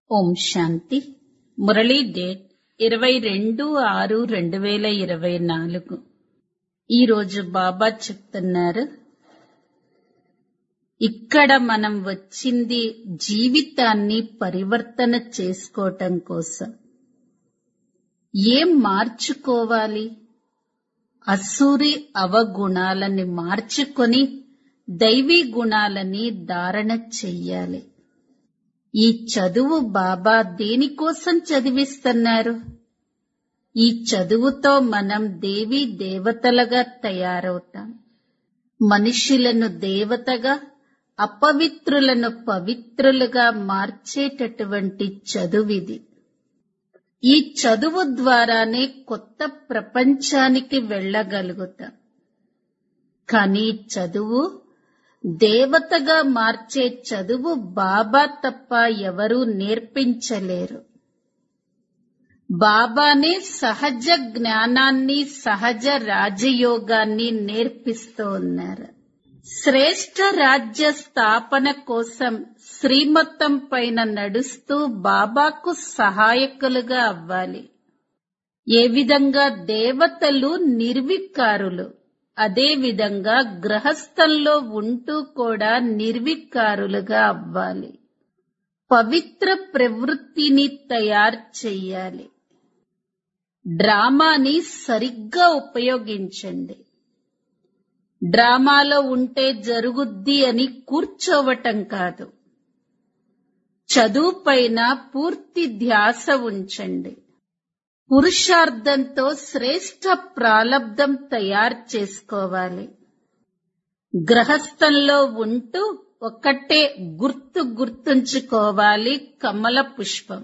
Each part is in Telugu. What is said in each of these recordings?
ఓం శాంతి మురళీ డేట్ ఇరవై రెండు ఆరు రెండు వేల ఇరవై నాలుగు ఈరోజు బాబా చెప్తున్నారు ఇక్కడ మనం వచ్చింది జీవితాన్ని పరివర్తన చేసుకోవటం కోసం ఏం మార్చుకోవాలి అసూరి అవగుణాలని మార్చుకొని దైవీ గుణాలని ధారణ చెయ్యాలి ఈ చదువు బాబా దేనికోసం చదివిస్తున్నారు ఈ చదువుతో మనం దేవీ దేవతలుగా తయారవుతాం మనుషులను దేవతగా అపవిత్రులను పవిత్రులుగా మార్చేటటువంటి చదువిది ఈ చదువు ద్వారానే కొత్త ప్రపంచానికి వెళ్ళగలుగుతాం కానీ చదువు దేవతగా మార్చే చదువు బాబా తప్ప ఎవరూ నేర్పించలేరు బాబానే సహజ జ్ఞానాన్ని సహజ రాజయోగాన్ని నేర్పిస్తూ ఉన్నారు శ్రేష్ఠ రాజ్య స్థాపన కోసం శ్రీమతం పైన నడుస్తూ బాబాకు సహాయకులుగా అవ్వాలి ఏ విధంగా దేవతలు నిర్వికారులు అదే విధంగా గ్రహస్థంలో ఉంటూ కూడా నిర్వికారులుగా అవ్వాలి పవిత్ర ప్రవృత్తిని తయారు చెయ్యాలి డ్రామాని సరిగ్గా ఉపయోగించండి డ్రామాలో ఉంటే జరుగుద్ది అని కూర్చోవటం కాదు చదువు పైన పూర్తి ధ్యాస ఉంచండి పురుషార్థంతో శ్రేష్ఠ ప్రాలబ్ధం తయారు చేసుకోవాలి గ్రహస్థంలో ఉంటూ ఒక్కటే గుర్తు గుర్తుంచుకోవాలి కమల పుష్పం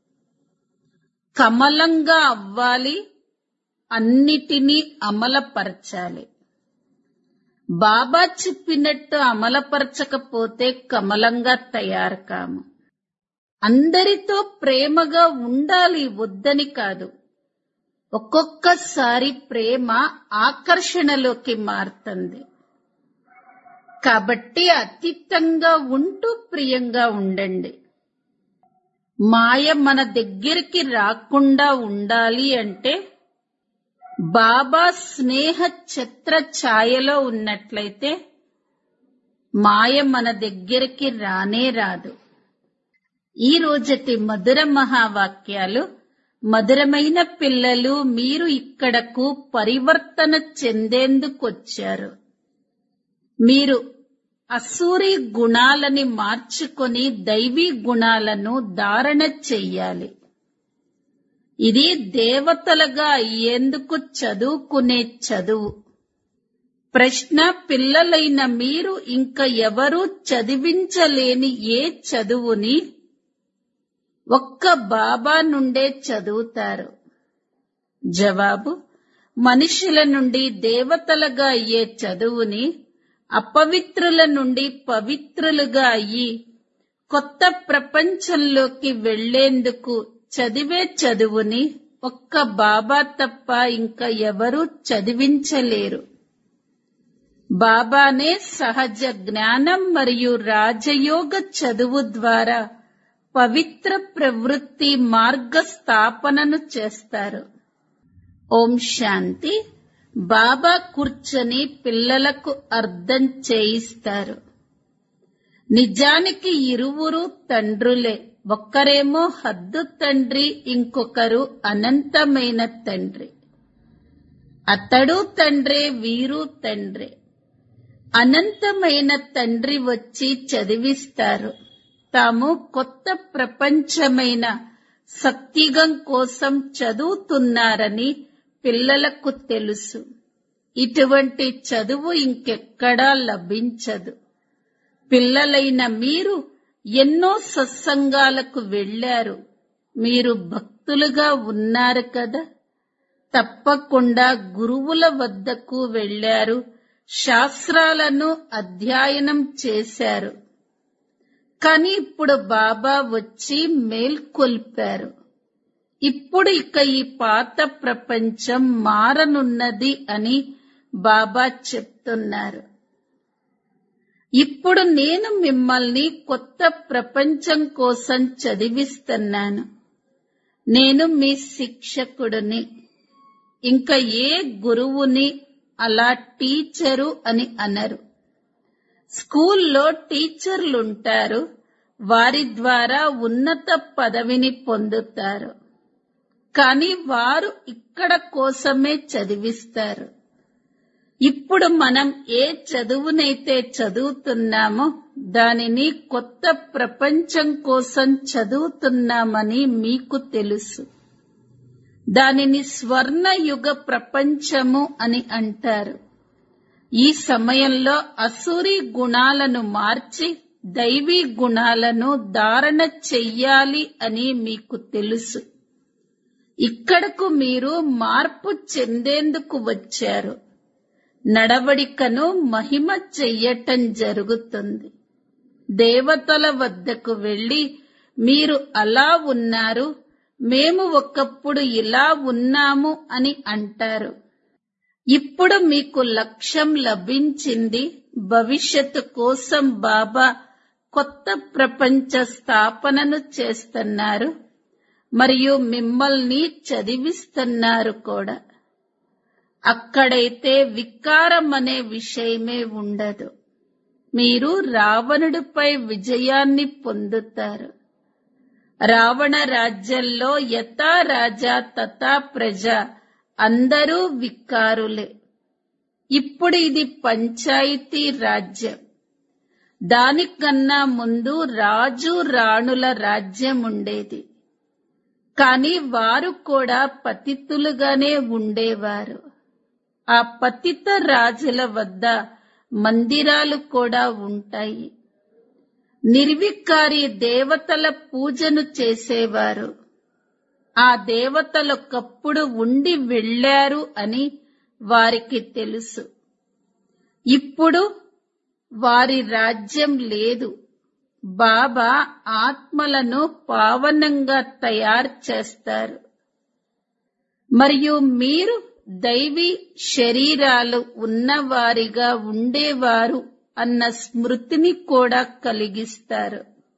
కమలంగా అవ్వాలి అన్నిటినీ అమలపరచాలి బాబా చెప్పినట్టు అమలపరచకపోతే కమలంగా తయారు కాము అందరితో ప్రేమగా ఉండాలి వద్దని కాదు ఒక్కొక్కసారి ప్రేమ ఆకర్షణలోకి మారుతుంది కాబట్టి అతీతంగా ఉంటూ ప్రియంగా ఉండండి మాయ మన దగ్గరికి రాకుండా ఉండాలి అంటే బాబా స్నేహ ఛత్ర ఛాయలో ఉన్నట్లయితే మాయ మన దగ్గరికి రానే రాదు ఈ రోజటి మధుర మహావాక్యాలు మధురమైన పిల్లలు మీరు ఇక్కడకు పరివర్తన చెందేందుకొచ్చారు మీరు అసూరి గుణాలని మార్చుకొని దైవీ గుణాలను ధారణ చెయ్యాలి ఇది దేవతలుగా అయ్యేందుకు చదువుకునే చదువు ప్రశ్న పిల్లలైన మీరు ఇంకా ఎవరూ చదివించలేని ఏ చదువుని ఒక్క బాబా నుండే చదువుతారు జవాబు మనుషుల నుండి దేవతలుగా అయ్యే చదువుని అపవిత్రుల నుండి పవిత్రులుగా అయ్యి కొత్త ప్రపంచంలోకి వెళ్లేందుకు చదివే చదువుని ఒక్క బాబా తప్ప ఇంకా ఎవరూ చదివించలేరు బాబానే సహజ జ్ఞానం మరియు రాజయోగ చదువు ద్వారా పవిత్ర ప్రవృత్తి మార్గ స్థాపనను చేస్తారు ఓం శాంతి బాబా కూర్చొని పిల్లలకు అర్థం చేయిస్తారు నిజానికి ఇరువురు తండ్రులే ఒక్కరేమో హద్దు తండ్రి ఇంకొకరు అనంతమైన తండ్రి అతడు తండ్రే వీరు తండ్రే అనంతమైన తండ్రి వచ్చి చదివిస్తారు తాము కొత్త ప్రపంచమైన సత్యుగం కోసం చదువుతున్నారని పిల్లలకు తెలుసు ఇటువంటి చదువు ఇంకెక్కడా లభించదు పిల్లలైన మీరు ఎన్నో సత్సంగాలకు వెళ్లారు మీరు భక్తులుగా ఉన్నారు కదా తప్పకుండా గురువుల వద్దకు వెళ్లారు శాస్త్రాలను అధ్యయనం చేశారు కానీ ఇప్పుడు బాబా వచ్చి మేల్కొల్పారు ఇప్పుడు ఇక ఈ పాత ప్రపంచం మారనున్నది అని బాబా చెప్తున్నారు ఇప్పుడు నేను మిమ్మల్ని కొత్త ప్రపంచం కోసం చదివిస్తున్నాను నేను మీ శిక్షకుడిని ఇంకా ఏ గురువుని అలా టీచరు అని అనరు స్కూల్లో టీచర్లుంటారు వారి ద్వారా ఉన్నత పదవిని పొందుతారు కానీ వారు ఇక్కడ కోసమే చదివిస్తారు ఇప్పుడు మనం ఏ చదువునైతే చదువుతున్నామో దానిని కొత్త ప్రపంచం కోసం చదువుతున్నామని మీకు తెలుసు దానిని స్వర్ణ యుగ ప్రపంచము అని అంటారు ఈ సమయంలో అసూరి గుణాలను మార్చి దైవీ గుణాలను ధారణ చెయ్యాలి అని మీకు తెలుసు ఇక్కడకు మీరు మార్పు చెందేందుకు వచ్చారు నడవడికను మహిమ చెయ్యటం జరుగుతుంది దేవతల వద్దకు వెళ్లి మీరు అలా ఉన్నారు మేము ఒకప్పుడు ఇలా ఉన్నాము అని అంటారు ఇప్పుడు మీకు లక్ష్యం లభించింది భవిష్యత్తు కోసం బాబా కొత్త ప్రపంచ స్థాపనను చేస్తున్నారు మరియు మిమ్మల్ని చదివిస్తున్నారు కూడా అక్కడైతే వికారం అనే విషయమే ఉండదు మీరు రావణుడిపై విజయాన్ని పొందుతారు రావణ రాజ్యంలో యథా రాజా తథా ప్రజ అందరూ వికారులే ఇప్పుడు ఇది పంచాయతీ రాజ్యం దానికన్నా ముందు రాజు రాణుల రాజ్యం ఉండేది కాని వారు కూడా పతితులుగానే ఉండేవారు ఆ పతిత రాజుల వద్ద మందిరాలు కూడా ఉంటాయి నిర్వికారి దేవతల పూజను చేసేవారు ఆ దేవతలొకప్పుడు ఉండి వెళ్ళారు అని వారికి తెలుసు ఇప్పుడు వారి రాజ్యం లేదు బాబా ఆత్మలను పావనంగా తయారు చేస్తారు మరియు మీరు దైవీ శరీరాలు ఉన్నవారిగా ఉండేవారు అన్న స్మృతిని కూడా కలిగిస్తారు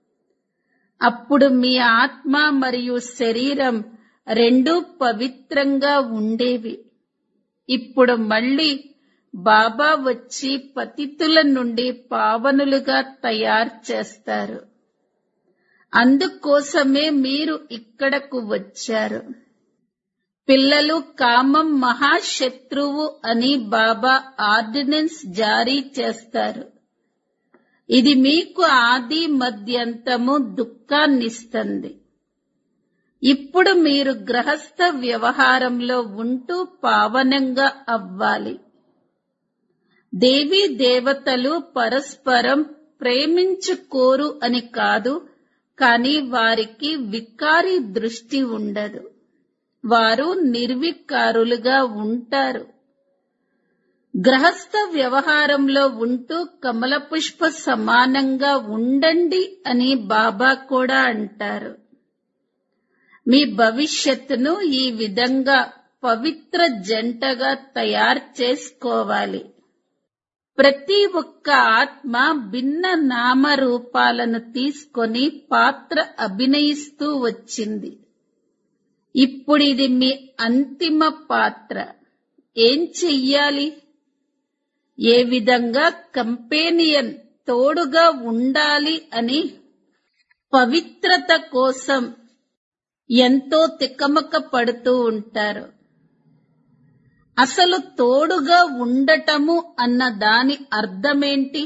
అప్పుడు మీ ఆత్మ మరియు శరీరం రెండూ పవిత్రంగా ఉండేవి ఇప్పుడు మళ్ళీ బాబా వచ్చి పతితుల నుండి పావనులుగా తయారు చేస్తారు అందుకోసమే మీరు ఇక్కడకు వచ్చారు పిల్లలు కామం మహాశత్రువు అని బాబా ఆర్డినెన్స్ జారీ చేస్తారు ఇది మీకు ఆది మధ్యంతము దుఃఖాన్నిస్తుంది ఇప్పుడు మీరు గ్రహస్థ వ్యవహారంలో ఉంటూ పావనంగా అవ్వాలి దేవీ దేవతలు పరస్పరం ప్రేమించుకోరు అని కాదు కానీ వారికి వికారి దృష్టి ఉండదు వారు నిర్వికారులుగా ఉంటారు గ్రహస్థ వ్యవహారంలో ఉంటూ కమల పుష్ప సమానంగా ఉండండి అని బాబా కూడా అంటారు మీ భవిష్యత్తును ఈ విధంగా పవిత్ర జంటగా తయారు చేసుకోవాలి ప్రతి ఒక్క ఆత్మ భిన్న నామరూపాలను తీసుకొని పాత్ర అభినయిస్తూ వచ్చింది ఇప్పుడు ఇది మీ అంతిమ పాత్ర ఏం చెయ్యాలి ఏ విధంగా కంపేనియన్ తోడుగా ఉండాలి అని పవిత్రత కోసం ఎంతో తికమక పడుతూ ఉంటారు అసలు తోడుగా ఉండటము అన్న దాని అర్థమేంటి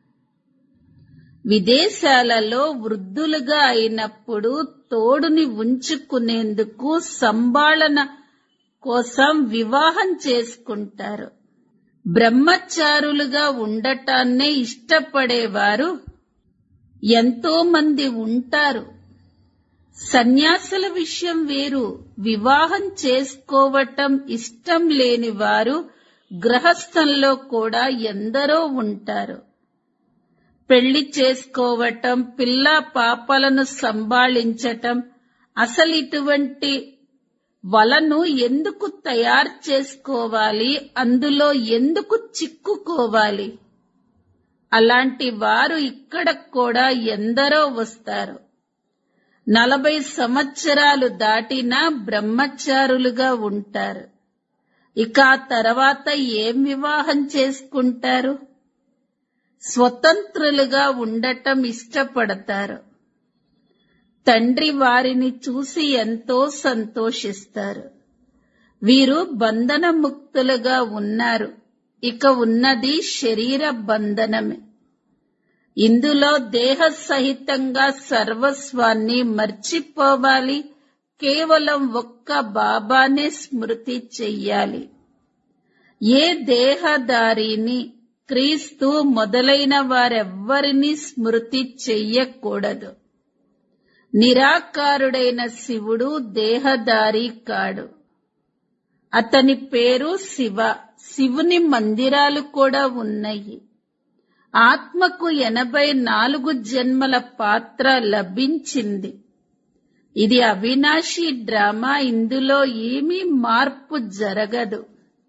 విదేశాలలో వృద్ధులుగా అయినప్పుడు తోడుని ఉంచుకునేందుకు సంభాళన కోసం వివాహం చేసుకుంటారు బ్రహ్మచారులుగా ఉండటాన్నే ఇష్టపడేవారు ఎంతో మంది ఉంటారు సన్యాసుల విషయం వేరు వివాహం చేసుకోవటం ఇష్టం లేని వారు గ్రహస్థంలో కూడా ఎందరో ఉంటారు పెళ్లి చేసుకోవటం పిల్ల పాపలను సంభాళించటం అసలు ఇటువంటి వలను ఎందుకు తయారు చేసుకోవాలి అందులో ఎందుకు చిక్కుకోవాలి అలాంటి వారు ఇక్కడ కూడా ఎందరో వస్తారు నలభై సంవత్సరాలు దాటినా బ్రహ్మచారులుగా ఉంటారు ఇక ఆ తర్వాత ఏం వివాహం చేసుకుంటారు స్వతంత్రులుగా ఉండటం ఇష్టపడతారు తండ్రి వారిని చూసి ఎంతో సంతోషిస్తారు వీరు బంధన ముక్తులుగా ఉన్నారు ఇక ఉన్నది శరీర బంధనమే ఇందులో దేహ సహితంగా సర్వస్వాన్ని మర్చిపోవాలి కేవలం ఒక్క బాబానే స్మృతి చెయ్యాలి ఏ దేహదారిని క్రీస్తు మొదలైన వారెవ్వరినీ స్మృతి చెయ్యకూడదు నిరాకారుడైన శివుడు దేహదారి కాడు అతని పేరు శివ శివుని మందిరాలు కూడా ఉన్నాయి ఆత్మకు ఎనభై నాలుగు జన్మల పాత్ర లభించింది ఇది అవినాశి డ్రామా ఇందులో ఏమీ మార్పు జరగదు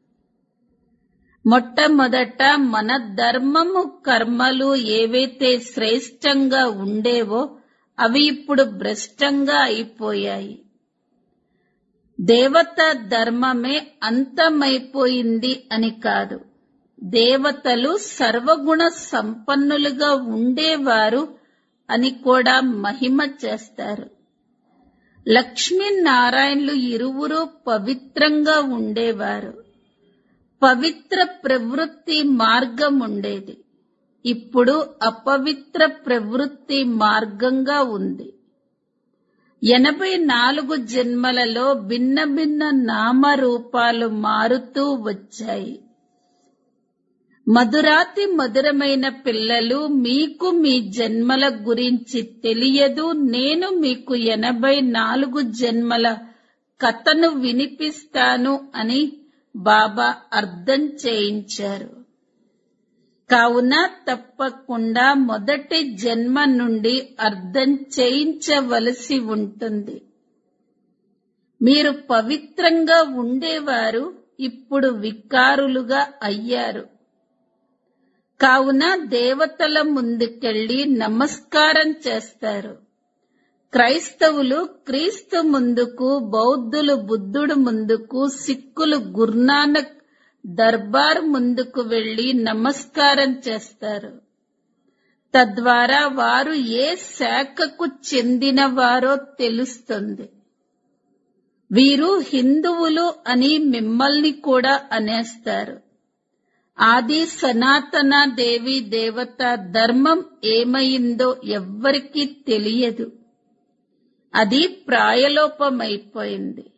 మొట్టమొదట మన ధర్మము కర్మలు ఏవైతే శ్రేష్టంగా ఉండేవో అవి ఇప్పుడు భ్రష్టంగా అయిపోయాయి దేవత ధర్మమే అంతమైపోయింది అని కాదు దేవతలు సర్వగుణ సంపన్నులుగా ఉండేవారు అని కూడా మహిమ చేస్తారు లక్ష్మీనారాయణులు ఇరువురు పవిత్రంగా ఉండేవారు పవిత్ర ప్రవృత్తి మార్గం ఉండేది ఇప్పుడు అపవిత్ర ప్రవృత్తి మార్గంగా ఉంది ఎనభై నాలుగు జన్మలలో భిన్న భిన్న నామరూపాలు మారుతూ వచ్చాయి మధురాతి మధురమైన పిల్లలు మీకు మీ జన్మల గురించి తెలియదు నేను మీకు ఎనభై నాలుగు జన్మల కథను వినిపిస్తాను అని బాబా అర్థం చేయించారు కావున తప్పకుండా మొదటి జన్మ నుండి అర్థం చేయించవలసి ఉంటుంది మీరు పవిత్రంగా ఉండేవారు ఇప్పుడు వికారులుగా అయ్యారు కావున దేవతల ముందుకెళ్లి నమస్కారం చేస్తారు క్రైస్తవులు క్రీస్తు ముందుకు బౌద్ధులు బుద్ధుడు ముందుకు సిక్కులు గురునానక్ దర్బార్ ముందుకు వెళ్లి నమస్కారం చేస్తారు తద్వారా వారు ఏ శాఖకు చెందినవారో తెలుస్తుంది వీరు హిందువులు అని మిమ్మల్ని కూడా అనేస్తారు ఆది సనాతన దేవి దేవత ధర్మం ఏమైందో ఎవ్వరికీ తెలియదు అది ప్రాయలోపమైపోయింది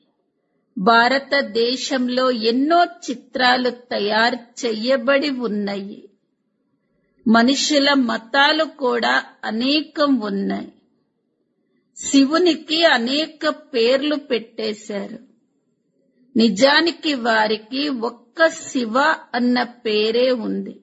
భారతదేశంలో ఎన్నో చిత్రాలు తయారు చెయ్యబడి ఉన్నాయి మనుషుల మతాలు కూడా అనేకం ఉన్నాయి శివునికి అనేక పేర్లు పెట్టేశారు నిజానికి వారికి ఒక్క శివ అన్న పేరే ఉంది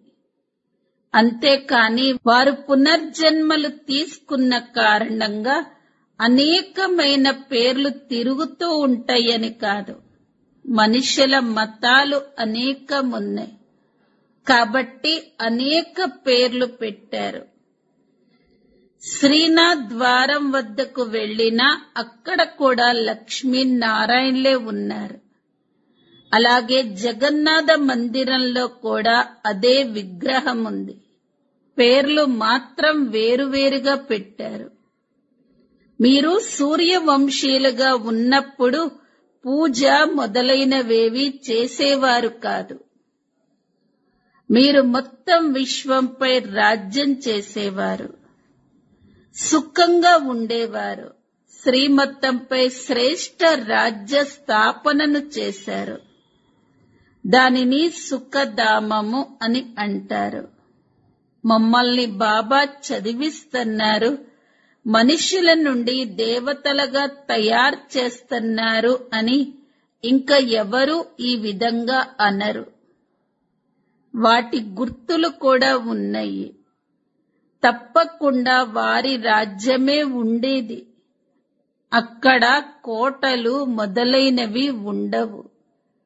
అంతేకాని వారు పునర్జన్మలు తీసుకున్న కారణంగా అనేకమైన పేర్లు తిరుగుతూ ఉంటాయని కాదు మనుషుల మతాలు అనేకమున్నాయి కాబట్టి అనేక పేర్లు పెట్టారు శ్రీనాథ్ ద్వారం వద్దకు వెళ్ళినా అక్కడ కూడా లక్ష్మీనారాయణలే ఉన్నారు అలాగే జగన్నాథ మందిరంలో కూడా అదే విగ్రహం ఉంది పేర్లు మాత్రం వేరువేరుగా పెట్టారు మీరు సూర్యవంశీయులుగా ఉన్నప్పుడు పూజ మొదలైనవేవి చేసేవారు కాదు మీరు మొత్తం విశ్వంపై రాజ్యం చేసేవారు సుఖంగా ఉండేవారు శ్రీమతంపై శ్రేష్ట రాజ్య స్థాపనను చేశారు దానిని సుఖధామము అని అంటారు మమ్మల్ని బాబా చదివిస్తున్నారు మనుషుల నుండి దేవతలుగా తయారు చేస్తున్నారు అని ఇంకా ఎవరు ఈ విధంగా అనరు వాటి గుర్తులు కూడా ఉన్నాయి తప్పకుండా వారి రాజ్యమే ఉండేది అక్కడ కోటలు మొదలైనవి ఉండవు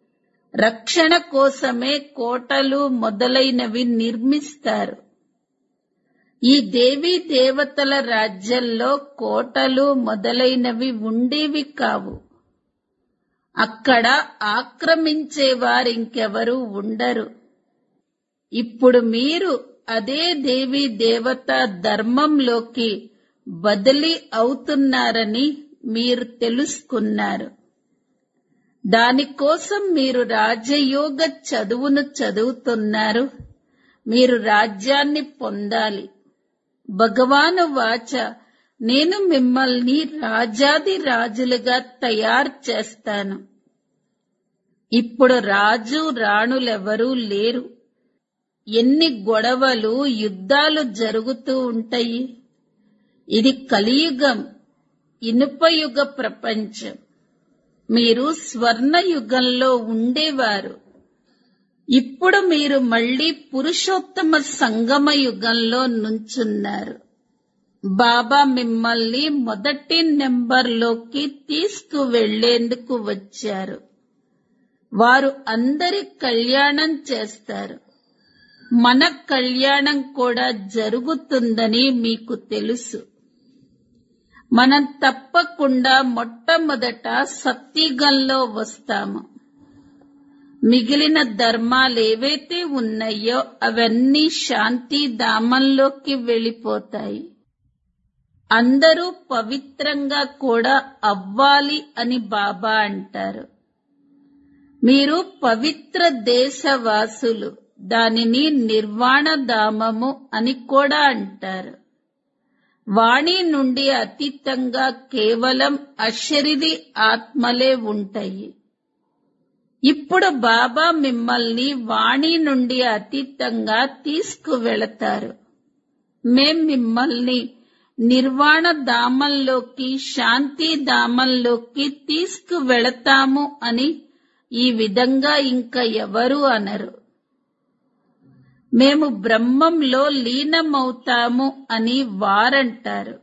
రక్షణ కోసమే కోటలు మొదలైనవి నిర్మిస్తారు ఈ దేవీ దేవతల రాజ్యంలో కోటలు మొదలైనవి ఉండేవి కావు అక్కడ ఆక్రమించేవారింకెవరూ ఉండరు ఇప్పుడు మీరు అదే దేవీ దేవత ధర్మంలోకి బదిలీ అవుతున్నారని మీరు తెలుసుకున్నారు దానికోసం మీరు రాజయోగ చదువును చదువుతున్నారు మీరు రాజ్యాన్ని పొందాలి భగవాను వాచ నేను మిమ్మల్ని రాజాది రాజులుగా తయారు చేస్తాను ఇప్పుడు రాజు రాణులెవరూ లేరు ఎన్ని గొడవలు యుద్ధాలు జరుగుతూ ఉంటాయి ఇది కలియుగం ఇనుపయుగ ప్రపంచం మీరు స్వర్ణ యుగంలో ఉండేవారు ఇప్పుడు మీరు మళ్ళీ పురుషోత్తమ సంగమ యుగంలో నుంచున్నారు బాబా మిమ్మల్ని మొదటి నెంబర్లోకి తీసుకువెళ్లేందుకు వచ్చారు వారు అందరి కళ్యాణం చేస్తారు మన కళ్యాణం కూడా జరుగుతుందని మీకు తెలుసు మనం తప్పకుండా మొట్టమొదట సత్యుగంలో వస్తాము మిగిలిన ధర్మాలు ఏవైతే ఉన్నాయో అవన్నీ శాంతి ధామంలోకి వెళ్ళిపోతాయి అందరూ పవిత్రంగా కూడా అవ్వాలి అని బాబా అంటారు మీరు పవిత్ర దేశవాసులు దానిని నిర్వాణ ధామము అని కూడా అంటారు వాణి నుండి అతీతంగా కేవలం అశరీరి ఆత్మలే ఉంటాయి ఇప్పుడు బాబా మిమ్మల్ని వాణి నుండి అతీతంగా తీసుకువెళతారు మేం మిమ్మల్ని నిర్వాణ ధామంలోకి శాంతి ధామంలోకి తీసుకువెళతాము అని ఈ విధంగా ఇంకా ఎవరు అనరు మేము బ్రహ్మంలో లీనమవుతాము అని వారంటారు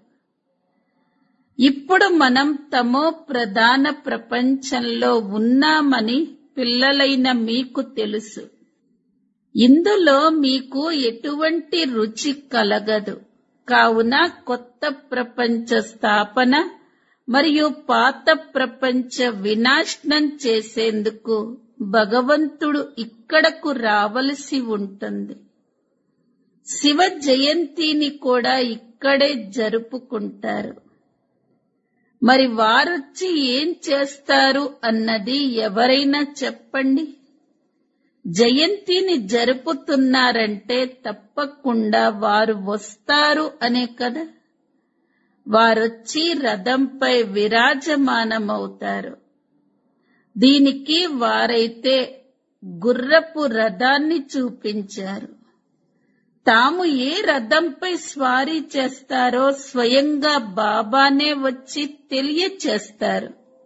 ఇప్పుడు మనం తమో ప్రధాన ప్రపంచంలో ఉన్నామని పిల్లలైన మీకు తెలుసు ఇందులో మీకు ఎటువంటి రుచి కలగదు కావున కొత్త ప్రపంచ స్థాపన మరియు పాత ప్రపంచ వినాశనం చేసేందుకు భగవంతుడు ఇక్కడకు రావలసి ఉంటుంది శివ జయంతిని కూడా ఇక్కడే జరుపుకుంటారు మరి వారొచ్చి ఏం చేస్తారు అన్నది ఎవరైనా చెప్పండి జయంతిని జరుపుతున్నారంటే తప్పకుండా వారు వస్తారు అనే కదా వారొచ్చి రథంపై విరాజమానమవుతారు దీనికి వారైతే గుర్రపు రథాన్ని చూపించారు తాము ఏ రథంపై స్వారీ చేస్తారో స్వయంగా బాబానే వచ్చి తెలియచేస్తారు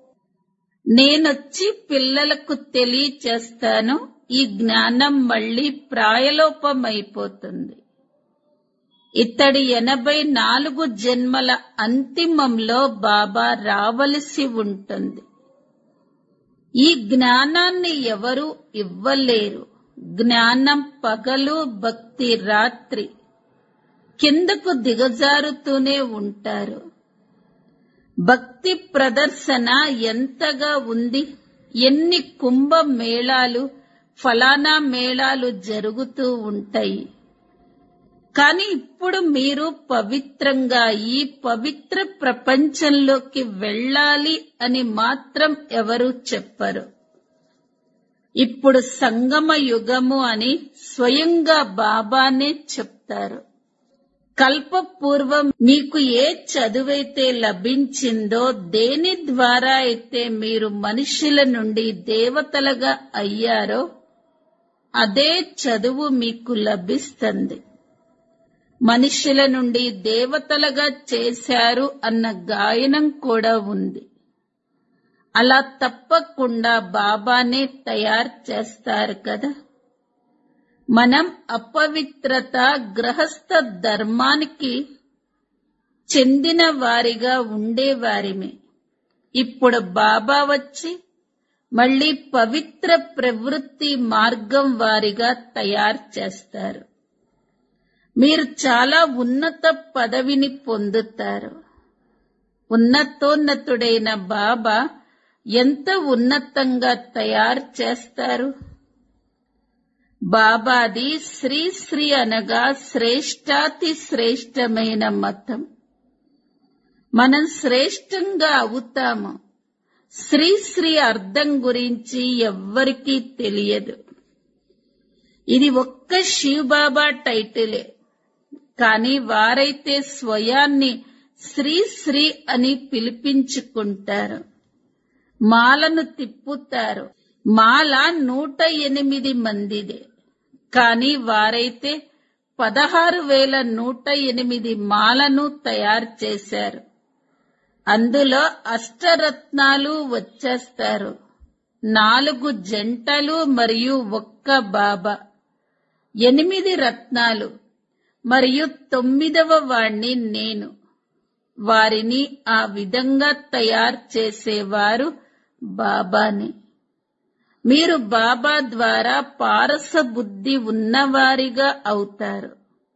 నేనొచ్చి పిల్లలకు తెలియచేస్తాను ఈ జ్ఞానం మళ్ళీ ప్రాయలోపమైపోతుంది ఇతడి ఎనభై నాలుగు జన్మల అంతిమంలో బాబా రావలసి ఉంటుంది ఈ జ్ఞానాన్ని ఎవరు ఇవ్వలేరు జ్ఞానం పగలు భక్తి రాత్రి కిందకు దిగజారుతూనే ఉంటారు భక్తి ప్రదర్శన ఎంతగా ఉంది ఎన్ని కుంభ మేళాలు ఫలానా మేళాలు జరుగుతూ ఉంటాయి కానీ ఇప్పుడు మీరు పవిత్రంగా ఈ పవిత్ర ప్రపంచంలోకి వెళ్ళాలి అని మాత్రం ఎవరు చెప్పరు ఇప్పుడు సంగమ యుగము అని స్వయంగా బాబానే చెప్తారు కల్పపూర్వం మీకు ఏ చదువైతే లభించిందో దేని ద్వారా అయితే మీరు మనుషుల నుండి దేవతలుగా అయ్యారో అదే చదువు మీకు లభిస్తుంది మనుషుల నుండి దేవతలుగా చేశారు అన్న గాయనం కూడా ఉంది అలా తప్పకుండా బాబానే తయారు చేస్తారు కదా మనం అపవిత్రత గ్రహస్థ ధర్మానికి చెందిన వారిగా ఉండేవారిమే ఇప్పుడు బాబా వచ్చి మళ్ళీ పవిత్ర ప్రవృత్తి మార్గం వారిగా తయారు చేస్తారు మీరు చాలా ఉన్నత పదవిని పొందుతారు ఉన్నతోన్నతుడైన బాబా ఎంత ఉన్నతంగా తయారు చేస్తారు బాబాది శ్రీ శ్రీ అనగా శ్రేష్టాతి శ్రేష్టమైన మతం మనం శ్రేష్టంగా అవుతాము శ్రీ శ్రీ అర్థం గురించి ఎవ్వరికీ తెలియదు ఇది ఒక్క శివబాబా టైటిలే కానీ వారైతే స్వయాన్ని శ్రీ శ్రీ అని పిలిపించుకుంటారు మాలను తిప్పుతారు మాల నూట ఎనిమిది మందిదే కానీ వారైతే పదహారు వేల నూట ఎనిమిది మాలను తయారు చేశారు అందులో అష్టరత్నాలు వచ్చేస్తారు నాలుగు జంటలు మరియు ఒక్క బాబా ఎనిమిది రత్నాలు మరియు తొమ్మిదవ వాణ్ణి నేను వారిని ఆ విధంగా తయారు చేసేవారు బాబాని మీరు బాబా ద్వారా పారస బుద్ధి ఉన్నవారిగా అవుతారు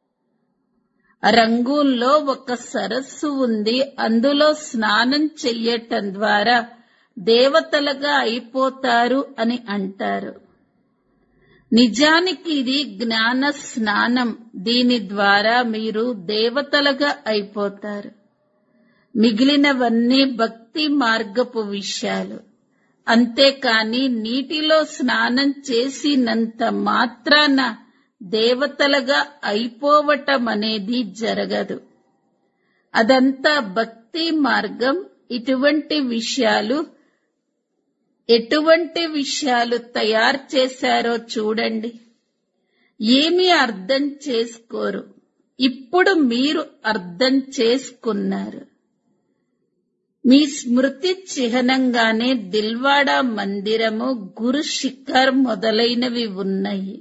రంగూన్లో ఒక సరస్సు ఉంది అందులో స్నానం చెయ్యటం ద్వారా దేవతలుగా అయిపోతారు అని అంటారు నిజానికి ఇది జ్ఞాన స్నానం దీని ద్వారా మీరు దేవతలుగా అయిపోతారు మిగిలినవన్నీ భక్తి మార్గపు విషయాలు అంతేకాని నీటిలో స్నానం చేసినంత మాత్రాన దేవతలుగా అయిపోవటం అనేది జరగదు అదంతా భక్తి మార్గం ఇటువంటి విషయాలు ఎటువంటి విషయాలు తయారు చేశారో చూడండి ఏమీ అర్థం చేసుకోరు ఇప్పుడు మీరు అర్థం చేసుకున్నారు మీ స్మృతి చిహ్నంగానే దిల్వాడా మందిరము గురు శిఖర్ మొదలైనవి ఉన్నాయి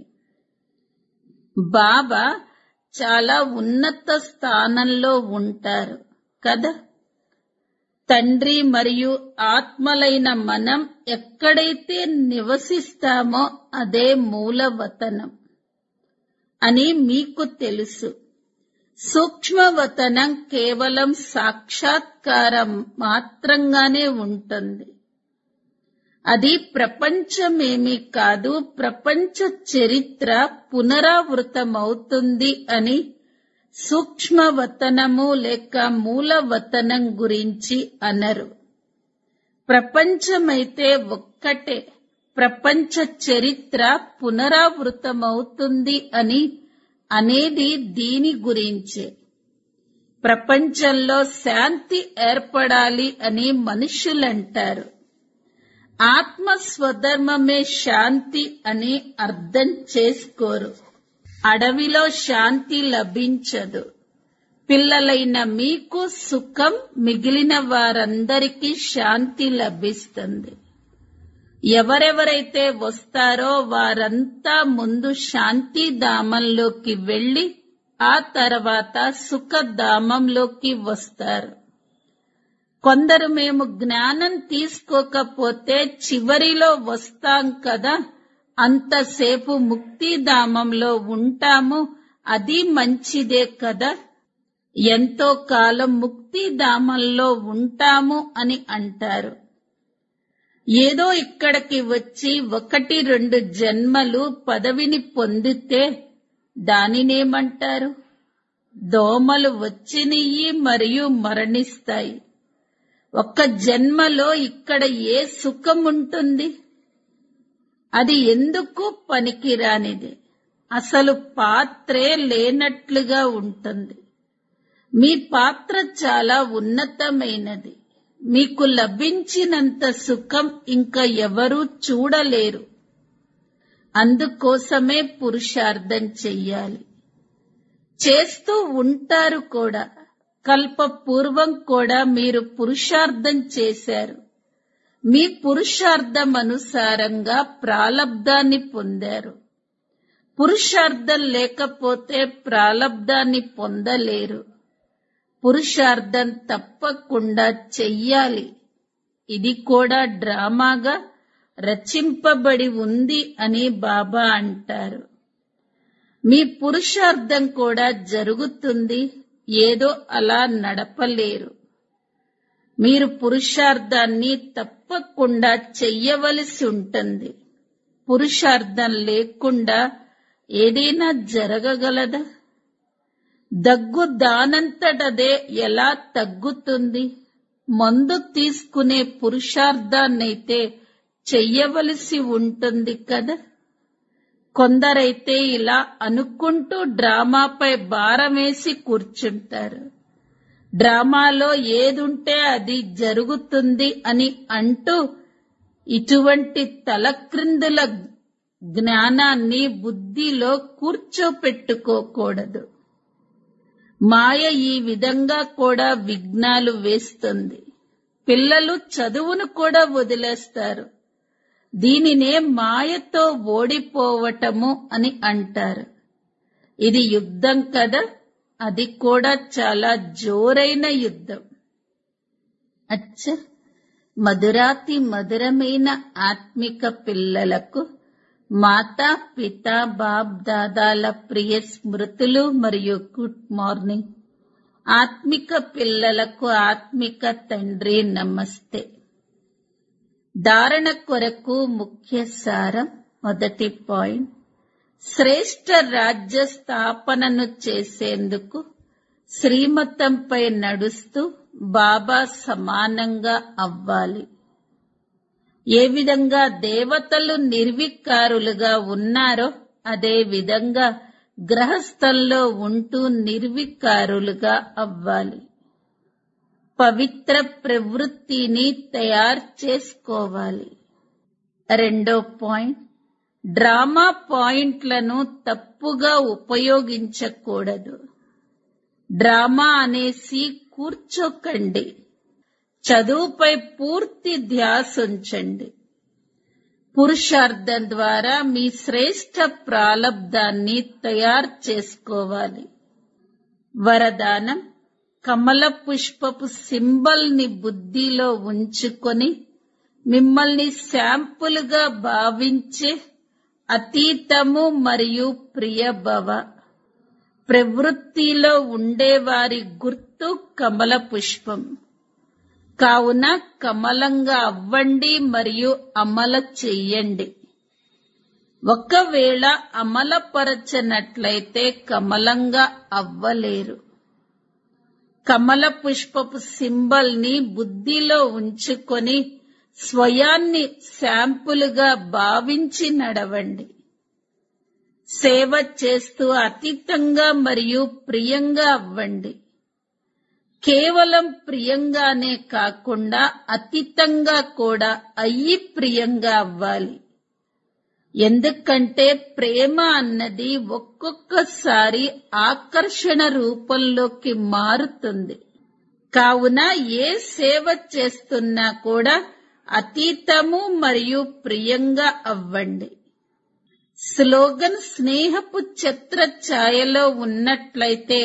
బాబా చాలా ఉన్నత స్థానంలో ఉంటారు కదా తండ్రి మరియు ఆత్మలైన మనం ఎక్కడైతే నివసిస్తామో అదే మూలవతనం అని మీకు తెలుసు సూక్ష్మవతనం కేవలం సాక్షాత్కారం మాత్రంగానే ఉంటుంది అది ప్రపంచమేమీ కాదు ప్రపంచ చరిత్ర పునరావృతమవుతుంది అని సూక్ష్మవతనము లేక మూలవతనం గురించి అనరు ప్రపంచమైతే ఒక్కటే ప్రపంచ చరిత్ర పునరావృతమవుతుంది అని అనేది దీని గురించే ప్రపంచంలో శాంతి ఏర్పడాలి అని మనుషులంటారు ఆత్మ స్వధర్మమే శాంతి అని అర్థం చేసుకోరు అడవిలో శాంతి లభించదు పిల్లలైన మీకు సుఖం మిగిలిన వారందరికీ శాంతి లభిస్తుంది ఎవరెవరైతే వస్తారో వారంతా ముందు శాంతిధామంలోకి వెళ్లి ఆ తర్వాత సుఖధామంలోకి వస్తారు కొందరు మేము జ్ఞానం తీసుకోకపోతే చివరిలో వస్తాం కదా అంతసేపు ముక్తిధామంలో ఉంటాము అది మంచిదే కదా ఎంతో కాలం ముక్తిధామంలో ఉంటాము అని అంటారు ఏదో ఇక్కడికి వచ్చి ఒకటి రెండు జన్మలు పదవిని పొందితే దానినేమంటారు దోమలు వచ్చినయి మరియు మరణిస్తాయి ఒక్క జన్మలో ఇక్కడ ఏ సుఖం ఉంటుంది అది ఎందుకు పనికిరానిది అసలు పాత్రే లేనట్లుగా ఉంటుంది మీ పాత్ర చాలా ఉన్నతమైనది మీకు లభించినంత సుఖం ఇంకా ఎవరూ చూడలేరు అందుకోసమే పురుషార్థం చెయ్యాలి చేస్తూ ఉంటారు కూడా కల్ప పూర్వం కూడా మీరు పురుషార్థం చేశారు మీ పురుషార్థం అనుసారంగా ప్రాలబ్ధాన్ని పొందారు పురుషార్థం లేకపోతే ప్రాలబ్ధాన్ని పొందలేరు పురుషార్థం తప్పకుండా చెయ్యాలి ఇది కూడా డ్రామాగా రచింపబడి ఉంది అని బాబా అంటారు మీ పురుషార్థం కూడా జరుగుతుంది ఏదో అలా నడపలేరు మీరు పురుషార్థాన్ని తప్పకుండా చెయ్యవలసి ఉంటుంది పురుషార్థం లేకుండా ఏదైనా జరగగలదా దగ్గు దానంతటదే ఎలా తగ్గుతుంది మందు తీసుకునే పురుషార్థాన్నైతే చెయ్యవలసి ఉంటుంది కదా కొందరైతే ఇలా అనుకుంటూ డ్రామాపై భారమేసి కూర్చుంటారు డ్రామాలో ఏదుంటే అది జరుగుతుంది అని అంటూ ఇటువంటి తలక్రిందుల జ్ఞానాన్ని బుద్ధిలో కూర్చోపెట్టుకోకూడదు మాయ ఈ విధంగా కూడా విఘ్నాలు వేస్తుంది పిల్లలు చదువును కూడా వదిలేస్తారు దీనినే మాయతో ఓడిపోవటము అని అంటారు ఇది యుద్ధం కదా అది కూడా చాలా జోరైన యుద్ధం అచ్చ మధురాతి మధురమైన ఆత్మిక పిల్లలకు మాతా పిత బాబ్ దాదాల ప్రియ స్మృతులు మరియు గుడ్ మార్నింగ్ ఆత్మిక పిల్లలకు ఆత్మిక తండ్రి నమస్తే ధారణ కొరకు ముఖ్య సారం మొదటి పాయింట్ శ్రేష్ఠ రాజ్య స్థాపనను చేసేందుకు శ్రీమతంపై నడుస్తూ బాబా సమానంగా అవ్వాలి ఏ విధంగా దేవతలు నిర్వికారులుగా ఉన్నారో అదే విధంగా గ్రహస్థంలో ఉంటూ నిర్వికారులుగా అవ్వాలి పవిత్ర ప్రవృత్తిని తయారు చేసుకోవాలి రెండో పాయింట్ డ్రామా పాయింట్లను తప్పుగా ఉపయోగించకూడదు డ్రామా అనేసి కూర్చోకండి చదువుపై పూర్తి ధ్యాస ఉంచండి పురుషార్థం ద్వారా మీ శ్రేష్ఠ ప్రాలబ్ధాన్ని తయారు చేసుకోవాలి వరదానం కమల పుష్పపు సింబల్ ని బుద్ధిలో ఉంచుకొని మిమ్మల్ని శాంపుల్గా భావించే అతీతము మరియు ప్రియభవ ప్రవృత్తిలో ఉండేవారి గుర్తు కమల పుష్పం కావున కమలంగా అవ్వండి మరియు అమల చెయ్యండి ఒకవేళ అమలపరచనట్లయితే కమలంగా అవ్వలేరు కమల పుష్పపు సింబల్ ని బుద్ధిలో ఉంచుకొని స్వయాన్ని శాంపులుగా భావించి నడవండి సేవ చేస్తూ అతీతంగా మరియు ప్రియంగా అవ్వండి కేవలం ప్రియంగానే కాకుండా అతీతంగా కూడా అయ్యి ప్రియంగా అవ్వాలి ఎందుకంటే ప్రేమ అన్నది ఒక్కొక్కసారి ఆకర్షణ రూపంలోకి మారుతుంది కావున ఏ సేవ చేస్తున్నా కూడా అతీతము మరియు ప్రియంగా అవ్వండి స్లోగన్ స్నేహపు ఛత్ర ఛాయలో ఉన్నట్లయితే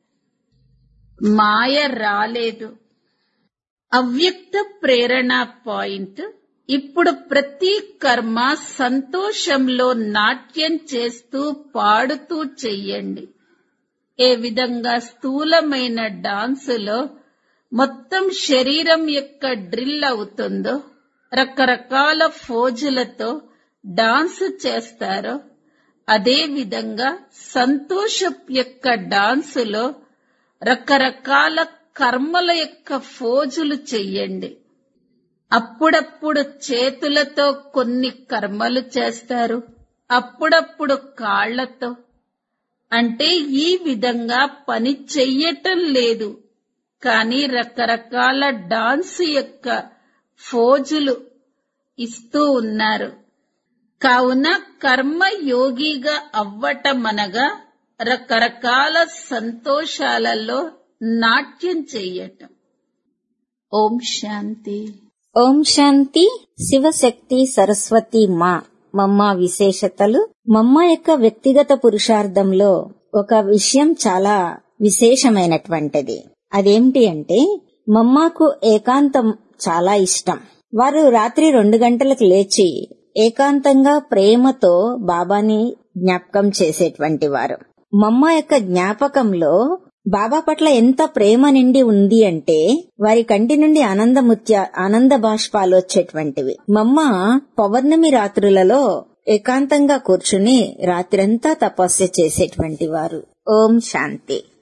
మాయ రాలేదు అవ్యక్త ప్రేరణ పాయింట్ ఇప్పుడు ప్రతి కర్మ సంతోషంలో నాట్యం చేస్తూ పాడుతూ చెయ్యండి ఏ విధంగా స్థూలమైన డాన్సులో మొత్తం శరీరం యొక్క డ్రిల్ అవుతుందో రకరకాల ఫోజులతో డాన్స్ చేస్తారో అదే విధంగా సంతోషం యొక్క డాన్సులో రకరకాల కర్మల యొక్క ఫోజులు చెయ్యండి అప్పుడప్పుడు చేతులతో కొన్ని కర్మలు చేస్తారు అప్పుడప్పుడు కాళ్లతో అంటే ఈ విధంగా పని చెయ్యటం లేదు కానీ రకరకాల డాన్స్ యొక్క ఫోజులు ఇస్తూ ఉన్నారు కావున కర్మ యోగిగా అవ్వటమనగా రకరకాల సంతోషాలలో నాట్యం చెయ్యటం ఓం శాంతి ఓం శాంతి శివశక్తి సరస్వతి మా మమ్మ విశేషతలు మమ్మ యొక్క వ్యక్తిగత పురుషార్థంలో ఒక విషయం చాలా విశేషమైనటువంటిది అదేమిటి అంటే మమ్మకు ఏకాంతం చాలా ఇష్టం వారు రాత్రి రెండు గంటలకు లేచి ఏకాంతంగా ప్రేమతో బాబాని జ్ఞాపకం చేసేటువంటి వారు మమ్మ యొక్క జ్ఞాపకంలో బాబా పట్ల ఎంత ప్రేమ నిండి ఉంది అంటే వారి కంటి నుండి ఆనందముత్య ఆనంద బాష్పాలు వచ్చేటువంటివి మమ్మ పౌర్ణమి రాత్రులలో ఏకాంతంగా కూర్చుని రాత్రంతా తపస్సు చేసేటువంటి వారు ఓం శాంతి